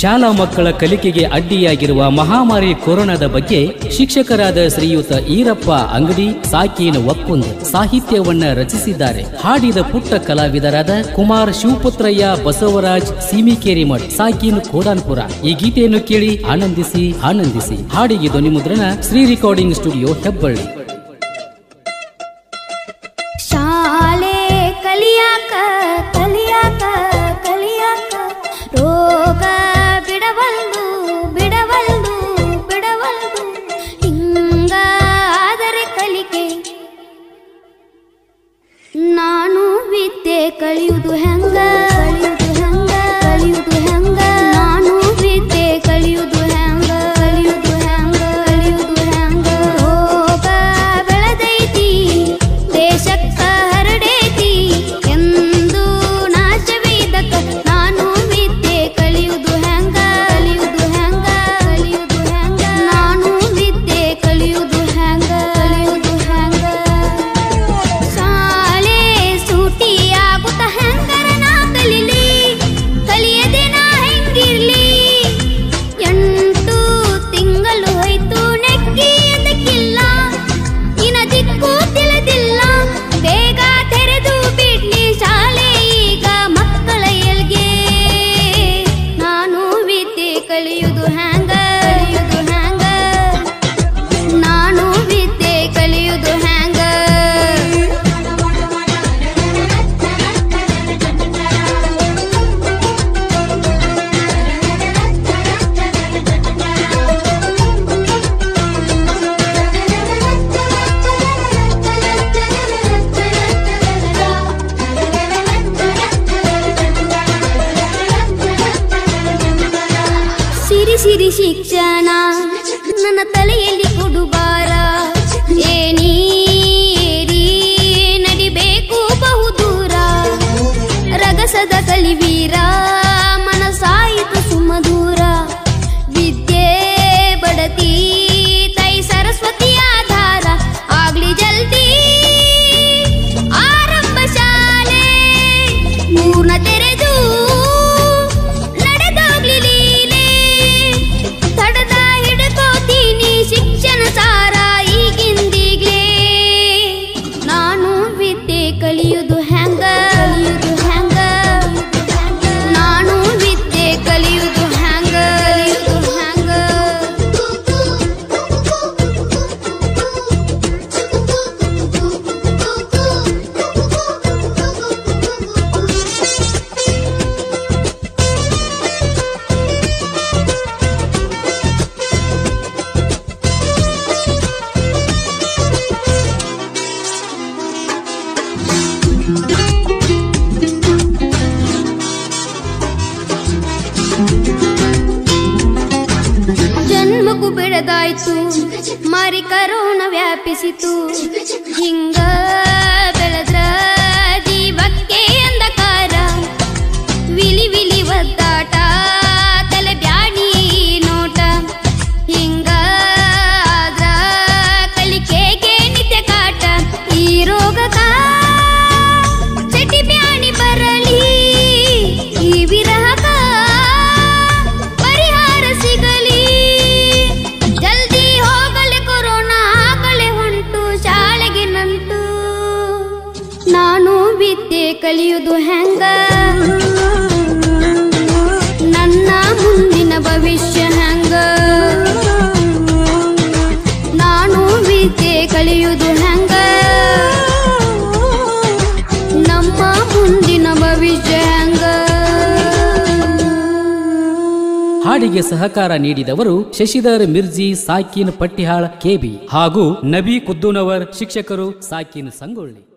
ಶಾಲಾ ಮಕ್ಕಳ ಕಲಿಕೆಗೆ ಅಡ್ಡಿಯಾಗಿರುವ ಮಹಾಮಾರಿ ಕೊರೋನಾದ ಬಗ್ಗೆ ಶಿಕ್ಷಕರಾದ ಶ್ರೀಯುತ ಈರಪ್ಪ ಅಂಗಡಿ ಸಾಕೀನ್ ಒಪ್ಪುಂದ್ ಸಾಹಿತ್ಯವನ್ನ ರಚಿಸಿದ್ದಾರೆ ಹಾಡಿದ ಪುಟ್ಟ ಕಲಾವಿದರಾದ ಕುಮಾರ್ ಶಿವಪುತ್ರಯ್ಯ ಬಸವರಾಜ್ ಸೀಮಿಕೇರಿ ಮಠ್ ಸಾಕೀನ್ ಕೋಡಾನ್ಪುರ ಈ ಗೀತೆಯನ್ನು ಕೇಳಿ ಆನಂದಿಸಿ ಆನಂದಿಸಿ ಹಾಡಿಗೆ ಧ್ವನಿ ಮುದ್ರಣ ಶ್ರೀ ರೆಕಾರ್ಡಿಂಗ್ ಸ್ಟುಡಿಯೋ ಹೆಬ್ಬಳ್ಳಿ ಶಾಲೆ ಕಲಿಯಾಕ ಕಲಿಯಾಕ ಕಲಿಯಾಕ ರೋಗ ಬಿಡವಲ್ದು ಬಿಡವಲ್ದು ಬಿಡವಲ್ದು ಹಿಂಗಾದರೆ ಕಲಿಕೆ ನಾನು ವಿದ್ಯೆ ಕಲಿಯುವುದು ಹೆಂಗ ಕಲಿಯುವುದು ಹೆಂಗ ಕಲಿಯುವುದು ಹೆಂಗ ನಾನು ವಿದ್ಯೆ ಕಲಿಯುವುದು ಹೆಂಗ ಕಲಿಯುವುದು ಹೆಂಗ ಕಲಿಯುವುದು ಹೆಂಗ ರೋಗ ಬೆಳೆದೈತಿ ದೇಶಕ್ಕ ಹರಡೈತಿ ಎಂದು ನಾಶವೇ ಇದಕ್ಕ ನಾನು ವಿದ್ಯೆ ಕಲಿಯುವುದು ಹೆಂಗ ಕಲಿಯುವುದು ಹೆಂಗ ಕಲಿಯುವುದು ಹೆಂಗ ನಾನು ವಿದ್ಯೆ ಕಲಿಯುವುದು ಹೆಂಗ ಕಲಿಯುವುದು ಹೆಂಗ ಶಾಲೆ ಸೂಟಿ ಆಗುತ್ತ ಹೆಂಗರ ನಾ ಕಲಿಲಿ ಕಲಿಯದೆ ನಾ ಹೆಂಗಿರ್ಲಿ ಎಂಟು ತಿಂಗಳು ಹೋಯ್ತು ನೆಕ್ಕಿ ಅದಕ್ಕಿಲ್ಲ ಇನ ದಿಕ್ಕು ತಿಳಿದಿಲ್ಲ ಬೇಗ ತೆರೆದು ಬಿಡ್ಲಿ ಶಾಲೆ ಈಗ ಮಕ್ಕಳ ಎಲ್ಗೆ ನಾನು ವಿದ್ಯೆ ಕಲಿಯುವುದು ಹ್ಯಾಂಗ ಕಲಿಯುವುದು ಹ್ಯಾಂಗ ನಾನು ವಿದ್ಯೆ ಕಲಿಯುವುದು ಹ್ಯಾಂಗ ಸಿರಿ ಸಿರಿ ಶಿಕ್ಷಣ ನನ್ನ ತಲೆಯಲ್ಲಿ ಕೊಡುಬಾರ ಏನಿ ಏರಿ ನಡಿಬೇಕು ಬಹುದೂರ ರಗಸದ ಕಲಿವೀರ ಮನಸಾಯಿತು ಸುಮಧೂರ ವಿದ್ಯೆ ಬಡತಿ ತೈ ಸರಸ್ವತಿ ಆಧಾರ ಆಗ್ಲಿ ಜಲ್ದಿ ಆರಂಭ ಶಾಲೆ ಮೂರ್ನ ತೆರೆದು ನಡೆದೋಗ್ಲಿ ಲೀಲೆ ತಡದ ಹಿಡ್ಕೋತೀನಿ ಶಿಕ್ಷಣ ಸಾರ ಈಗಿಂದೀಗ್ಲೇ ನಾನು ವಿದ್ಯೆ ಕಲಿಯುವುದು ಹೆಂಗ ಕಲಿಯುವುದು ಹೆಂಗ ನಾನು ವಿದ್ಯೆ ಕಲಿಯುವುದು ಹೆಂಗ ಕಲಿಯುವುದು ಹೆಂಗ ಜನ್ಮಕ್ಕೂ ಬೆಳೆದಾಯ್ತು ಮಾರಿ ಕರೋನ ವ್ಯಾಪಿಸಿತು ಹಿಂಗ ಬೆಳೆದ್ರ ಜೀವಕ್ಕೆ ಅಂಧಕಾರ ವಿಲಿ ವಿಲಿ ಒದ್ದಾಟ ತಲೆ ಬ್ಯಾಣಿ ನೋಟ ಹಿಂಗ ಆದ್ರ ಕಲಿಕೆಗೆ ನಿತ್ಯ ಕಾಟ ಈ ರೋಗಕ ಚಟಿ ಬ್ಯಾಣಿ ಬರಲಿ ಈ ವಿರಹಕ ಪರಿಹಾರ ಸಿಗಲಿ ಜಲ್ದಿ ಹೋಗಲೆ ಕೊರೋನಾ ಆಗಲೇ ಹೊಂಟು ಶಾಲೆಗೆ ನಂಟು ನಾನು ವಿದ್ಯೆ ಕಲಿಯುವುದು ಹೆಂಗ ನನ್ನ ಮುಂದಿನ ಭವಿಷ್ಯ ಹೆಂಗ ನಾನು ವಿದ್ಯೆ ಕಲಿಯುವುದು ಹೆಂಗ ನಮ್ಮ ಮುಂದಿನ ಭವಿಷ್ಯ ಹೆಂಗ ಹಾಡಿಗೆ ಸಹಕಾರ ನೀಡಿದವರು ಶಶಿಧರ್ ಮಿರ್ಜಿ ಸಾಕಿನ್ ಪಟ್ಟಿಹಾಳ್ ಕೆಬಿ ಹಾಗೂ ನಬಿ ಕುದ್ದುನವರ್ ಶಿಕ್ಷಕರು ಸಾಕಿನ್ ಸಂಗೊಳ್ಳಿ